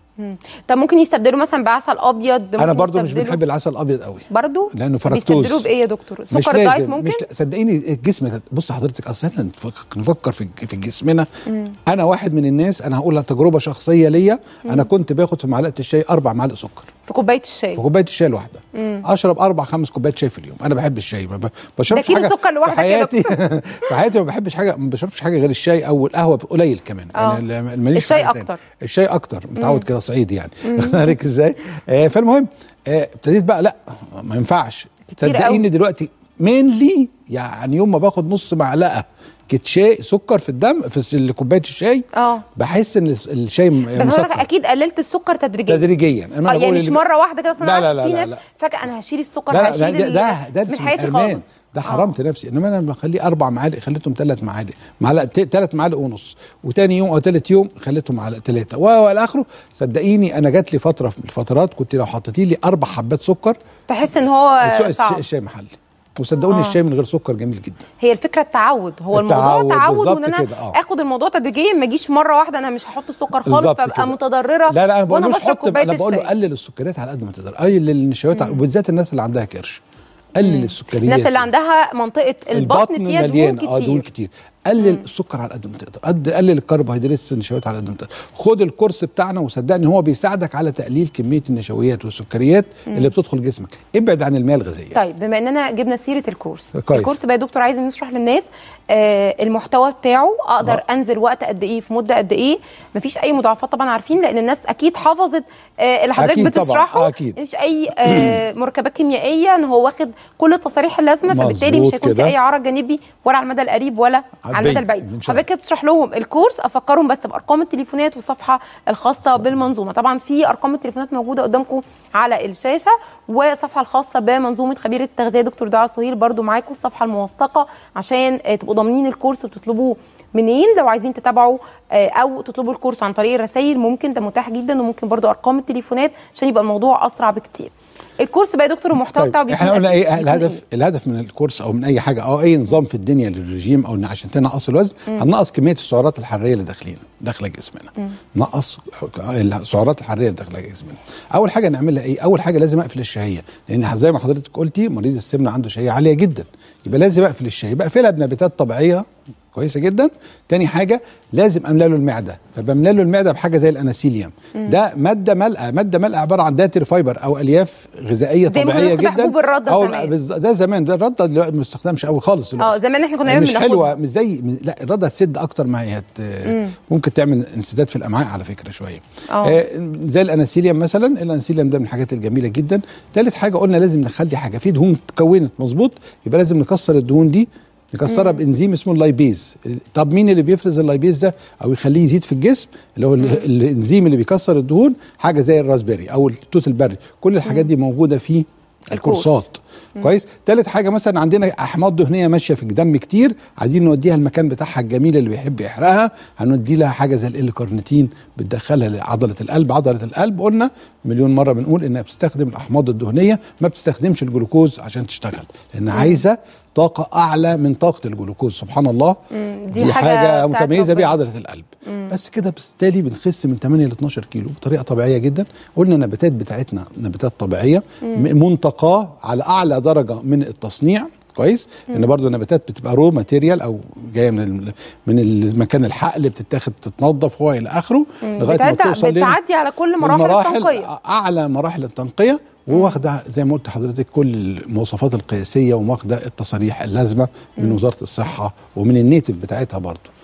طب ممكن يستبدلوا مثلا بعسل ابيض انا ممكن برضو مش يستبدلوا- بنحب العسل الابيض قوي برضو لانه طب فركتوز يستبدلوه بايه يا دكتور مش سكر دايت لازم ممكن مش لا- صدقيني الجسم بص حضرتك اصل احنا نفك- نفكر في في جسمنا انا واحد من الناس انا هقول لك تجربه شخصيه ليا انا كنت باخد في معلقه الشاي اربع معالق سكر في كوبايه الشاي في كوبايه الشاي الواحده اشرب اربع خمس كوبايات شاي في اليوم انا بحب الشاي ما ب- بشربش كيلو حاجه سكر لوحدك في يا حياتي في حياتي ما بحبش حاجه ما بشربش حاجه غير الشاي او القهوه قليل كمان آه. يعني ال- ماليش في الشاي حاجة تاني. أكتر. الشاي اكتر متعود كده صعيدي يعني عارف ازاي آه فالمهم آه، ابتديت بقى لا ما ينفعش كتير صدقيني قوي. دلوقتي مينلي يعني يوم ما باخد نص معلقه كت شاي سكر في الدم في كوبايه الشاي اه بحس ان الشاي م- بس حضرتك مسكر اكيد قللت السكر تدريجيا تدريجيا اه يعني مش مره واحده كده أصل لا، انا لا، عارف لا، في لا، ناس لا. فجاه انا هشيل السكر لا لا هشيل ده ال- ده ده من اسمه حياتي حرمان خالص ده حرمت نفسي انما انا بخليه اربع معالق خليتهم ثلاث معالق معلقه ثلاث معالق ونص وتاني يوم او ثالث يوم خليتهم معلقه ثلاثه والى اخره صدقيني انا جات لي فتره من الفترات كنت لو حطيتي لي اربع حبات سكر تحس ان هو الس- الس- صعب الشاي محلي وصدقوني آه. الشاي من غير سكر جميل جدا هي الفكره التعود هو الموضوع التعود تعود بالظبط وان انا كده، آه. اخد الموضوع تدريجيا ما اجيش مره واحده انا مش هحط السكر خالص بالظبط فابقى كده. متضرره لا لا انا بقول وانا مش بشرب حط كوبايه انا بقول له الشاي قلل السكريات على قد ما تقدر قلل النشويات وبالذات الناس اللي عندها كرش قلل السكريات الناس اللي عندها منطقه البطن فيها مليان دهون اه دهون كتير كتير قلل السكر على قد ما تقدر قد قلل الكربوهيدرات النشويات على قد ما تقدر خد الكورس بتاعنا وصدقني هو بيساعدك على تقليل كميه النشويات والسكريات اللي بتدخل جسمك ابعد عن المياه الغازيه طيب بما اننا جبنا سيره الكورس كويس. الكورس بقى يا دكتور عايز نشرح للناس آه المحتوى بتاعه اقدر آه. انزل وقت قد ايه في مده قد ايه مفيش اي مضاعفات طبعا عارفين لان الناس اكيد حفظت آه اللي حضرتك أكيد طبعاً، بتشرحه آه، أكيد. مفيش اي آه مركبات كيميائيه ان هو واخد كل التصاريح اللازمه فبالتالي مش مظبوط هيكون في كده. اي عرض جانبي ولا على المدى القريب ولا على المدى البعيد، البعيد إن شاء الله. حضرتك كده بتشرح لهم الكورس افكرهم بس بارقام التليفونات والصفحه الخاصه بالمنظومه طبعا في ارقام التليفونات موجوده قدامكم على الشاشه والصفحه الخاصه بمنظومه خبير التغذيه دكتور دعاء سهيل برضو معاكم الصفحه الموثقه عشان آه، تبقوا ضامنين الكورس وتطلبوه منين لو عايزين تتابعوا آه، او تطلبوا الكورس عن طريق الرسائل ممكن ده متاح جدا وممكن برضو ارقام التليفونات عشان يبقى الموضوع اسرع بكتير الكورس بقى يا دكتور المحتوى بتاعه طيب بيكون احنا قلنا قد ايه بيكون الهدف الهدف من الكورس او من اي حاجه او اي نظام في الدنيا للرجيم او إن عشان تنقص الوزن هنقص كميه السعرات الحراريه اللي داخلين داخله جسمنا نقص السعرات الحراريه اللي داخله جسمنا اول حاجه نعملها ايه اول حاجه لازم اقفل الشهيه لان زي ما حضرتك قلتي مريض السمنه عنده شهيه عاليه جدا يبقى لازم اقفل الشهيه بقفلها بنباتات طبيعيه كويسه جدا تاني حاجه لازم املى له المعده فبملى له المعده بحاجه زي الاناسيليوم ده ماده ملأه ماده ملأه عباره عن داتري فايبر او الياف غذائيه زي ما كنا طبيعيه بناخد جدا حبوب الردة أو زمان. بالظ- ده زمان ده الرده دلوقتي ما بيستخدمش قوي خالص اه دلوقتي زمان احنا كنا دايما مش بناخدها. حلوه مش زي لا الرده تسد اكتر ما هي هت ممكن تعمل انسداد في الامعاء على فكره شويه آه. آه زي الاناسيليوم مثلا الاناسيليوم ده من الحاجات الجميله جدا ثالث حاجه قلنا لازم نخلي حاجه في دهون اتكونت مظبوط يبقى لازم نكسر الدهون دي نكسرها بانزيم اسمه اللايبيز طب مين اللي بيفرز اللايبيز ده او يخليه يزيد في الجسم اللي هو ال- الانزيم اللي بيكسر الدهون حاجه زي الراسبيري او التوت البري كل الحاجات دي موجوده في الكورس. الكورسات كويس تالت حاجه مثلا عندنا احماض دهنيه ماشيه في الدم كتير عايزين نوديها المكان بتاعها الجميل اللي بيحب يحرقها هنودي لها حاجه زي الكارنيتين بتدخلها لعضله القلب عضله القلب قلنا مليون مره بنقول انها بتستخدم الاحماض الدهنيه ما بتستخدمش الجلوكوز عشان تشتغل لان عايزه طاقه اعلى من طاقه الجلوكوز سبحان الله دي دي حاجة حاجه, بتاعت متميزه بيها ربنا. عضله القلب بس كده بالتالي بنخس من 8 ل 12 كيلو بطريقه طبيعيه جدا قلنا النباتات بتاعتنا نباتات طبيعيه م- منتقاه على اعلى درجه من التصنيع كويس ان برضو النباتات بتبقى رو ماتيريال او جايه من ال- من المكان الحقل بتتاخد تتنظف هو الى اخره لغايه ما بتعدي, توصل لنا بتعدي على كل مراحل التنقيه اعلى مراحل التنقيه وواخده زي ما قلت لحضرتك كل المواصفات القياسيه وواخده التصاريح اللازمه من وزاره الصحه ومن النيتف بتاعتها برضو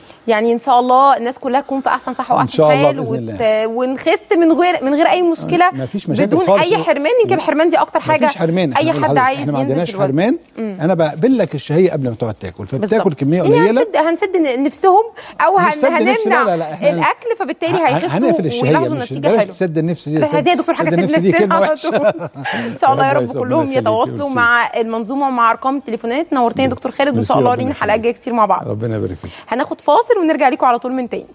يعني ان شاء الله الناس كلها تكون في احسن صحه إن واحسن شاء الله حال بإذن الله. ونخس من غير من غير اي مشكله مفيش مشاكل بدون خالص. اي حرمان يمكن الحرمان دي اكتر حاجه مفيش حرمان اي إحنا بنقول حد لحضرتك عايز احنا ما ينزل عندناش في الوزن. حرمان انا بقبل لك الشهيه قبل ما تقعد تاكل فبتاكل بالظبط. كميه يعني قليله هنسد هنسد نفسهم او مش هن... سد النفس، لا، لا، لا، هنمنع إحنا الاكل فبالتالي ه- هيخسوا هنقفل الشهيه ويلاحظوا مش نتيجه بلاش حلوه سد النفس دي بس هذه يا دكتور حاجه سد تسد النفس دي نفسنا كلمه على وحشه طول. ان شاء الله يا ربنا رب يخليك، كلهم ربنا يتواصلوا يخليك. مع المنظومه ومع ارقام التليفونات نورتني يا دكتور خالد وان شاء ميرسي، الله ربنا لينا حلقات يخليك. جايه كتير مع بعض ربنا يبارك فيك هناخد فاصل ونرجع لكم على طول من تاني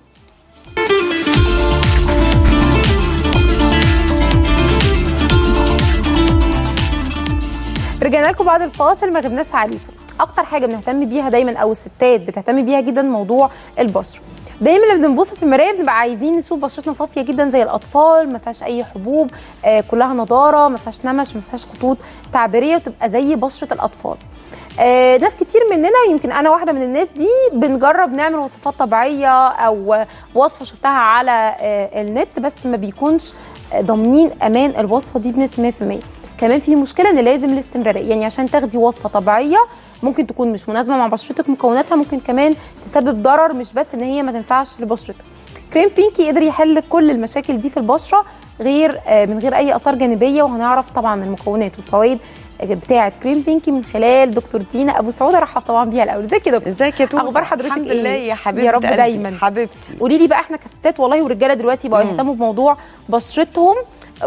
رجعنا لكم بعد الفاصل ما غبناش عليكم اكتر حاجه بنهتم بيها دايما او الستات بتهتم بيها جدا موضوع البشره دايما لما بنبص في المرايه بنبقى عايزين نشوف بشرتنا صافيه جدا زي الاطفال ما فيهاش اي حبوب آه كلها نضاره ما فيهاش نمش ما فيهاش خطوط تعبيريه وتبقى زي بشره الاطفال آه ناس كتير مننا يمكن انا واحده من الناس دي بنجرب نعمل وصفات طبيعيه او وصفه شفتها على آه النت بس ما بيكونش آه، ضامنين امان الوصفه دي بنسبه 100% كمان في مشكله ان لازم الاستمراريه يعني عشان تاخدي وصفه طبيعيه ممكن تكون مش مناسبه مع بشرتك مكوناتها ممكن كمان تسبب ضرر مش بس ان هي ما تنفعش لبشرتك كريم بينكي قدر يحل كل المشاكل دي في البشره غير آه، من غير اي اثار جانبيه وهنعرف طبعا المكونات والفوائد بتاعه كريم بينكي من خلال دكتور دينا ابو سعود ارحب طبعا بيها الاول ازيك يا دكتور ازيك يا توبه اخبار حضرتك الحمد ايه لله يا حبيبتي يا رب قلبي. دايما حبيبتي قولي لي بقى احنا كستات والله ورجاله دلوقتي بقوا يهتموا بموضوع بشرتهم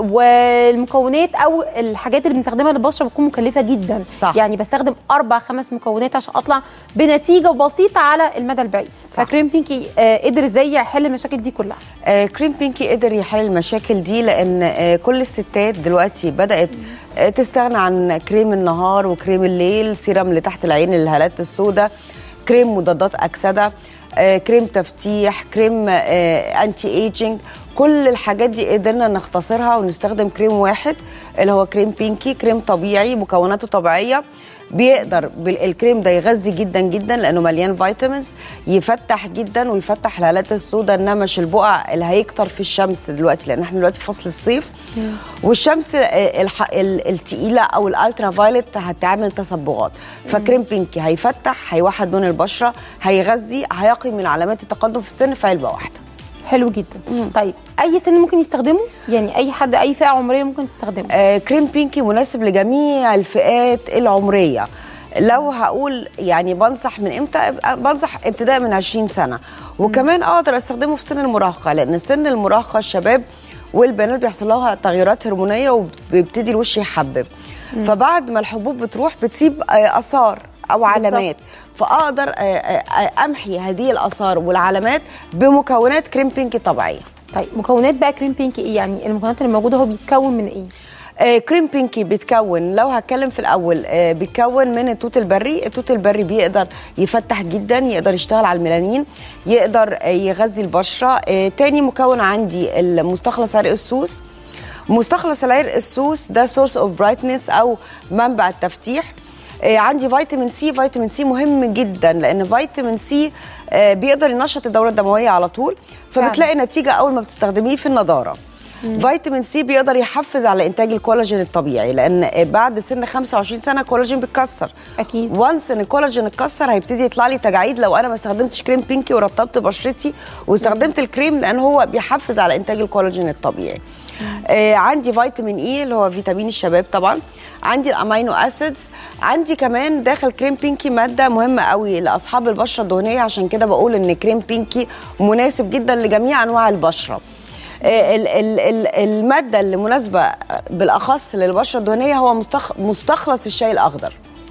والمكونات او الحاجات اللي بنستخدمها للبشره بتكون مكلفه جدا صح. يعني بستخدم اربع خمس مكونات عشان اطلع بنتيجه بسيطه على المدى البعيد صح. فكريم بينكي آه، قدر ازاي يحل المشاكل دي كلها آه كريم بينكي قدر يحل المشاكل دي لان آه كل الستات دلوقتي بدات آه تستغنى عن كريم النهار وكريم الليل سيرم اللي تحت العين الهالات السوداء كريم مضادات اكسده آه كريم تفتيح كريم آه انتي ايجينج كل الحاجات دي قدرنا نختصرها ونستخدم كريم واحد اللي هو كريم بينكي كريم طبيعي مكوناته طبيعيه بيقدر بال- الكريم ده يغذي جدا جدا لانه مليان فيتامينز يفتح جدا ويفتح الهالات السوداء النمش البقع اللي هيكتر في الشمس دلوقتي لان احنا دلوقتي في فصل الصيف والشمس آه، الح- ال- التقيله او الالترا فايلت هتعمل تصبغات فكريم بينكي هيفتح هيوحد لون البشره هيغذي هيقي من علامات التقدم في السن في علبه واحده حلو جدا طيب اي سن ممكن يستخدمه يعني اي حد اي فئه عمريه ممكن تستخدمه آه، كريم بينكي مناسب لجميع الفئات العمريه لو هقول يعني بنصح من امتى أبقى بنصح ابتداء من 20 سنه وكمان اقدر استخدمه في سن المراهقه لان سن المراهقه الشباب والبنات بيحصل لها تغيرات هرمونيه وبيبتدي الوش يحبب فبعد ما الحبوب بتروح بتسيب آه، اثار او علامات فاقدر آه، آه، امحي هذه الاثار والعلامات بمكونات كريم بينكي طبيعيه طيب مكونات بقى كريم بينكي ايه يعني المكونات اللي موجوده هو بيتكون من ايه آه كريم بينكي بيتكون لو هتكلم في الاول آه بيتكون من التوت البري التوت البري بيقدر يفتح جدا يقدر يشتغل على الميلانين يقدر آه يغذي البشره آه تاني مكون عندي المستخلص عرق السوس مستخلص العرق السوس ده سورس اوف برايتنس او منبع التفتيح آه، عندي فيتامين سي فيتامين سي مهم جدا لان فيتامين سي آه، بيقدر ينشط الدوره الدمويه على طول فبتلاقي نتيجه اول ما بتستخدميه في النضاره فيتامين سي بيقدر يحفز على انتاج الكولاجين الطبيعي لان بعد سن 25 سنه الكولاجين بيتكسر اكيد وانس ان الكولاجين اتكسر هيبتدي يطلع لي تجاعيد لو انا ما استخدمتش كريم بينكي ورطبت بشرتي واستخدمت الكريم لان هو بيحفز على انتاج الكولاجين الطبيعي آه عندي فيتامين اي اللي هو فيتامين الشباب طبعا عندي الامينو اسيدز عندي كمان داخل كريم بينكي ماده مهمه قوي لاصحاب البشره الدهنيه عشان كده بقول ان كريم بينكي مناسب جدا لجميع انواع البشره آه، ال- ال- ال- الماده اللي مناسبه بالاخص للبشره الدهنيه هو مستخ- مستخلص الشاي الاخضر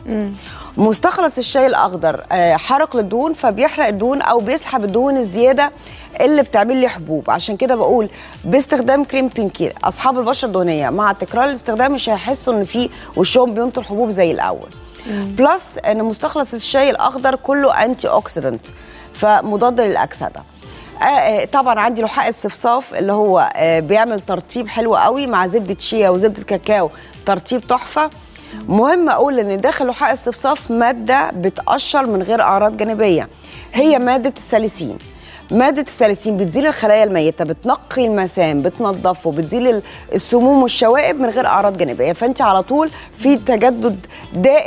مستخلص الشاي الاخضر آه، حرق للدهون فبيحرق الدهون او بيسحب الدهون الزياده اللي بتعمل لي حبوب عشان كده بقول باستخدام كريم بينكي اصحاب البشره الدهنيه مع تكرار الاستخدام مش هيحسوا ان في وشهم بينطر حبوب زي الاول بلس ان مستخلص الشاي الاخضر كله انتي اوكسيدنت فمضاد للاكسده آه، آه، طبعا عندي لحاء الصفصاف اللي هو آه، بيعمل ترطيب حلو قوي مع زبده شيا وزبده كاكاو ترطيب تحفه مهم اقول ان داخل لحاء الصفصاف ماده بتقشر من غير اعراض جانبيه هي ماده الساليسين مادة الساليسين بتزيل الخلايا الميتة بتنقي المسام بتنظفه بتزيل ال- السموم والشوائب من غير أعراض جانبية فأنت على طول في تجدد دائم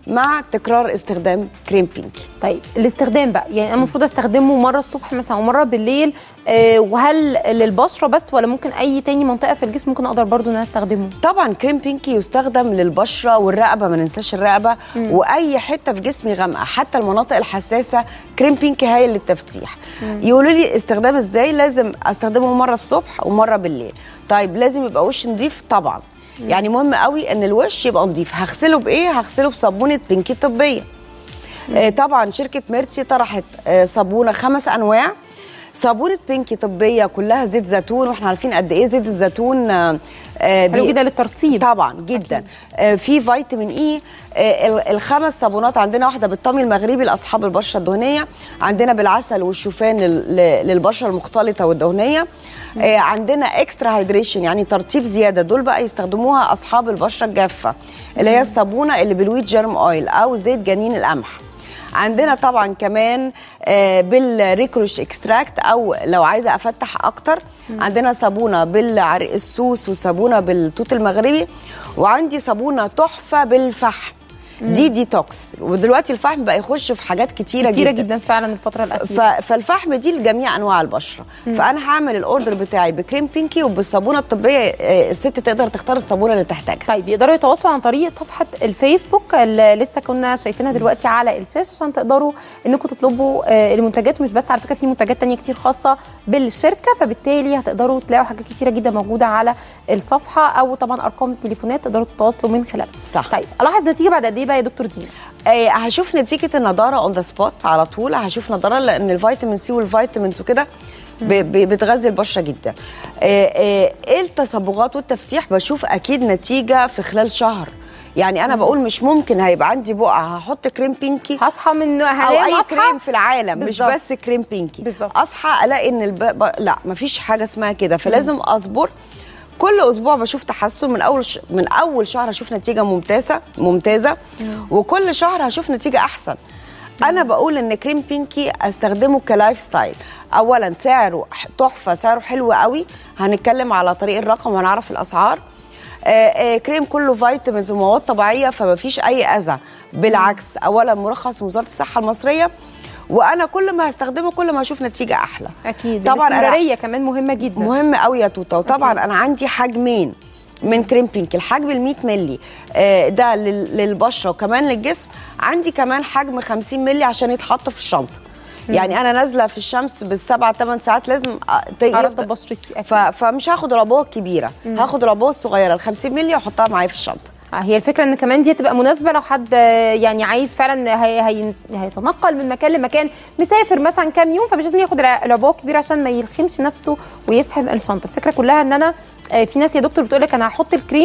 مع تكرار استخدام كريم بينكي طيب الاستخدام بقى يعني انا المفروض استخدمه مره الصبح مثلا ومره بالليل آه وهل للبشره بس ولا ممكن اي تاني منطقه في الجسم ممكن اقدر برضو ان انا استخدمه طبعا كريم بينكي يستخدم للبشره والرقبه ما ننساش الرقبه واي حته في جسمي غامقه حتى المناطق الحساسه كريم بينكي هايل للتفتيح يقولوا لي استخدام ازاي لازم استخدمه مره الصبح ومره بالليل طيب لازم يبقى وش نضيف طبعا يعني مهم قوي ان الوش يبقى نضيف هغسله بايه هغسله بصابونه بينكي طبيه آه، طبعا شركه ميرتي طرحت آه، صابونه خمس انواع صابونه بينكي طبيه كلها زيت زيتون واحنا عارفين قد ايه زيت الزيتون آه، آه، حلو بي- جدا للترطيب طبعا جدا آه في فيتامين اي آه ال- الخمس صابونات عندنا واحده بالطمي المغربي لاصحاب البشره الدهنيه عندنا بالعسل والشوفان لل- ل- للبشره المختلطه والدهنيه آه عندنا اكسترا هيدريشن يعني ترطيب زياده دول بقى يستخدموها اصحاب البشره الجافه اللي هي الصابونه اللي بالويت جيرم اويل او زيت جنين القمح عندنا طبعا كمان آه، بالريكروش اكستراكت او لو عايزه افتح اكتر عندنا صابونه بالعرق السوس وصابونه بالتوت المغربي وعندي صابونه تحفه بالفحم دي ديتوكس ودلوقتي الفحم بقى يخش في حاجات كتيره, كتيره جدا جدا فعلا الفتره ف... الاخيره فالفحم دي لجميع انواع البشره فانا هعمل الاوردر بتاعي بكريم بينكي وبالصابونه الطبيه آه، الست تقدر تختار الصابونه اللي تحتاجها طيب يقدروا يتواصلوا عن طريق صفحه الفيسبوك اللي لسه كنا شايفينها دلوقتي على الشاشه عشان تقدروا انكم تطلبوا آه، المنتجات ومش بس على فكره في منتجات تانية كتير خاصه بالشركه فبالتالي هتقدروا تلاقوا حاجات كتيره جدا موجوده على الصفحه او طبعا ارقام التليفونات تقدروا تتواصلوا من خلالها صح. طيب الاحظ نتيجه بعد قد ايه بقى يا دكتور دينا آه، هشوف نتيجه النضاره اون ذا سبوت على طول هشوف نضاره لان الفيتامين سي والفيتامينز وكده ب- ب- بتغذي البشره جدا آه، آه، ايه التصبغات والتفتيح بشوف اكيد نتيجه في خلال شهر يعني انا بقول مش ممكن هيبقى عندي بقعه هحط كريم بينكي هصحى من او هنام اي أصحى؟ كريم في العالم بالظبط. مش بس كريم بينكي بالظبط. اصحى الاقي ان الب... ب... لا مفيش حاجه اسمها كده فلازم اصبر كل اسبوع بشوف تحسن من اول ش... من اول شهر هشوف نتيجه ممتازه ممتازه وكل شهر هشوف نتيجه احسن انا بقول ان كريم بينكي استخدمه كلايف ستايل اولا سعره ح- تحفه سعره حلو قوي هنتكلم على طريق الرقم وهنعرف الاسعار آه، آه، كريم كله فيتامينز ومواد طبيعيه فما فيش اي اذى بالعكس اولا مرخص من وزاره الصحه المصريه وانا كل ما هستخدمه كل ما اشوف نتيجه احلى اكيد طبعا انا الاستمراريه كمان مهمه جدا مهم قوي يا توته وطبعا انا عندي حجمين من كريم بينك الحجم ال 100 مللي آه، ده لل- للبشره وكمان للجسم عندي كمان حجم 50 مللي عشان يتحط في الشنطه يعني انا نازله في الشمس بالسبع ثمان ساعات لازم أ- ت- ارطب يفضل- بشرتي اكيد ف... فمش هاخد العبوه الكبيره هاخد العبوه الصغيره ال 50 مللي واحطها معايا في الشنطه هي الفكره ان كمان دي هتبقى مناسبه لو حد آه، يعني عايز فعلا هي هي هيتنقل من مكان لمكان مسافر مثلا كام يوم فمش لازم ياخد الع- العبوه الكبيره عشان ما يلخمش نفسه ويسحب الشنطه الفكره كلها ان انا آه، في ناس يا دكتور بتقول لك انا هحط الكريم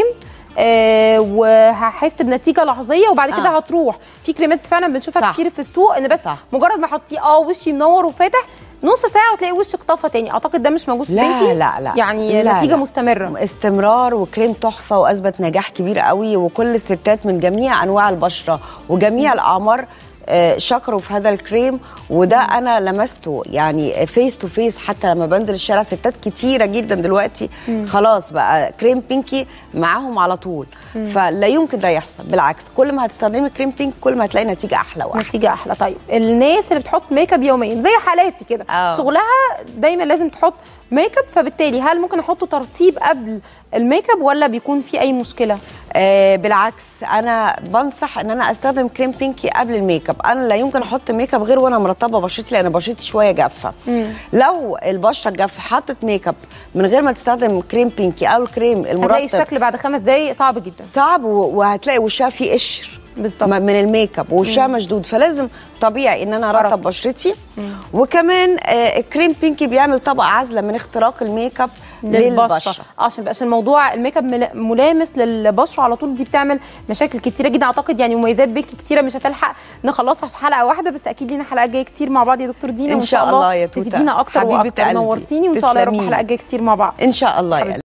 آه وهحس بنتيجه لحظيه وبعد كده آه. هتروح في كريمات فعلا بنشوفها صح. كتير في السوق ان بس صح. مجرد ما احطيه اه وشي منور وفاتح نص ساعه وتلاقي وشك طفى تاني اعتقد ده مش موجود في لا بنتي لا لا يعني لا نتيجه لا. مستمره استمرار وكريم تحفه واثبت نجاح كبير قوي وكل الستات من جميع انواع البشره وجميع الاعمار آه، شكروا في هذا الكريم وده انا لمسته يعني فيس تو فيس حتى لما بنزل الشارع ستات كتيره جدا دلوقتي خلاص بقى كريم بينكي معاهم على طول فلا يمكن ده يحصل بالعكس كل ما هتستخدمي كريم بينك كل ما هتلاقي نتيجه احلى واحلى نتيجه احلى طيب الناس اللي بتحط ميك اب يوميا زي حالاتي كده آه. شغلها دايما لازم تحط ميك اب فبالتالي هل ممكن احطه ترطيب قبل الميك اب ولا بيكون في اي مشكله آه بالعكس انا بنصح ان انا استخدم كريم بينكي قبل الميك اب انا لا يمكن احط ميك اب غير وانا مرطبه بشرتي لان بشرتي شويه جافه لو البشره جافه حطت ميك اب من غير ما تستخدم كريم بينكي او الكريم هتلاقي المرطب الشكل بعد خمس دقايق صعب جدا صعب و- وهتلاقي وشها فيه قشر بالظبط. م- من الميك اب ووشها مشدود فلازم طبيعي ان انا ارطب أرطب. بشرتي وكمان آه الكريم بينكي بيعمل طبقه عازله من اختراق الميك اب للبشره اه عشان مبقاش الموضوع الميك اب ملا- ملامس للبشره على طول دي بتعمل مشاكل كتيره جدا اعتقد يعني مميزات بيك كتيره مش هتلحق نخلصها في حلقه واحده بس اكيد لينا حلقات جايه كتير مع بعض يا دكتور دينا إن وإن شاء الله يا توتة. تفيدينا اكتر حبيبة واكتر قلبي. نورتيني وان شاء الله يا رب تسلمي. حلقات جايه كتير مع بعض ان شاء الله يا حبيبتي.